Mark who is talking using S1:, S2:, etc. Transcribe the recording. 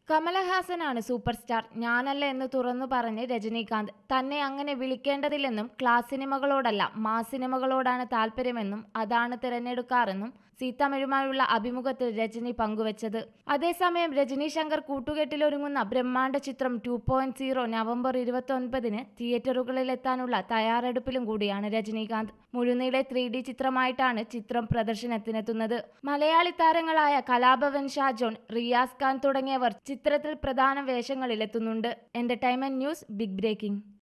S1: കമലഹാസനാണ് super star ഞാനല്ല എന്ന് തുറന്നു പറഞ്ഞ് രജനീകാന്ത് തന്നെ അങ്ങനെ വിളിക്കേണ്ടതില്ലെന്നും ക്ലാസ് സിനിമകളോടല്ല മാസ് സിനിമകളോടാണ് താല്പര്യമെന്നും അതാണ് തിരഞ്ഞെടുക്കാറെന്നും സീതമിഴുമായുള്ള അഭിമുഖത്തിൽ രജനി പങ്കുവച്ചത് അതേസമയം രജനി ശങ്കർ കൂട്ടുകെട്ടിലൊരുങ്ങുന്ന ബ്രഹ്മാണ്ഡ ചിത്രം ടു പോയിന്റ് സീറോ നവംബർ ഇരുപത്തി ഒൻപതിന് തിയേറ്ററുകളിലെത്താനുള്ള തയ്യാറെടുപ്പിലും കൂടിയാണ് രജനീകാന്ത് മുഴുനീളെ ത്രീ ഡി ചിത്രമായിട്ടാണ് ചിത്രം പ്രദർശനത്തിനെത്തുന്നത് മലയാളി താരങ്ങളായ കലാഭവൻ ഷാജോൺ റിയാസ് ഖാൻ തുടങ്ങിയവർ ചിത്രത്തിൽ പ്രധാന വേഷങ്ങളിലെത്തുന്നുണ്ട് എന്റർടൈൻമെന്റ് ന്യൂസ് ബിഗ് ബ്രേക്കിംഗ്